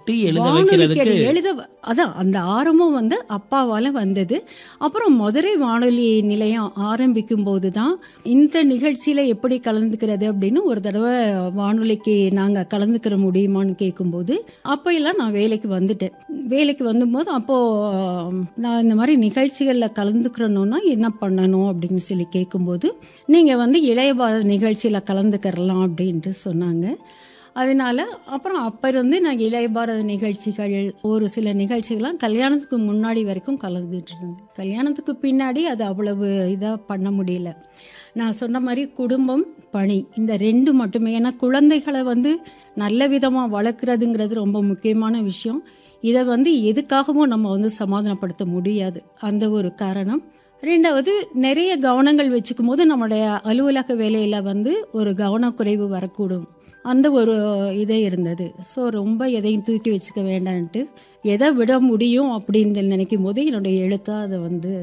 கேட்டு எழுத வானொலி வைக்கிறதுக்கு கேட்டு எழுத அதான் அந்த ஆரம்பம் வந்து அப்பாவால வந்தது அப்புறம் மதுரை வானொலி நிலையம் ஆரம்பிக்கும் போது தான் இந்த நிகழ்ச்சியில எப்படி கலந்துக்கிறது அப்படின்னு ஒரு தடவை வானொலிக்கு நாங்க கலந்துக்கிற முடியுமான்னு கேட்கும்போது அப்போ எல்லாம் நான் வேலைக்கு வந்துட்டேன் வேலைக்கு வந்தபோது அப்போ நான் இந்த மாதிரி நிகழ்ச்சிகள்ல கலந்துக்கிறணும்னா என்ன பண்ணணும் அப்படின்னு சொல்லி கேட்கும்போது நீங்க வந்து இளைய பாரத நிகழ்ச்சியில கலந்துக்கிறலாம் அப்படின்ட்டு சொன்னாங்க அதனால அப்புறம் அப்ப இருந்து நான் இளைய பாரத நிகழ்ச்சிகள் ஒரு சில நிகழ்ச்சிகள்லாம் கல்யாணத்துக்கு முன்னாடி வரைக்கும் கலந்துட்டு இருந்தேன் கல்யாணத்துக்கு பின்னாடி அது அவ்வளவு இதாக பண்ண முடியல நான் சொன்ன மாதிரி குடும்பம் பணி இந்த ரெண்டு மட்டுமே ஏன்னா குழந்தைகளை வந்து நல்ல விதமாக வளர்க்குறதுங்கிறது ரொம்ப முக்கியமான விஷயம் இதை வந்து எதுக்காகவும் நம்ம வந்து சமாதானப்படுத்த முடியாது அந்த ஒரு காரணம் ரெண்டாவது நிறைய கவனங்கள் வச்சுக்கும் போது நம்மளுடைய அலுவலக வேலையில வந்து ஒரு கவனக்குறைவு வரக்கூடும் அந்த ஒரு இதே இருந்தது ஸோ ரொம்ப எதையும் தூக்கி வச்சுக்க வேண்டான்ட்டு எதை விட முடியும் அப்படின்னு நினைக்கும் போது என்னுடைய எழுத்தா அதை வந்து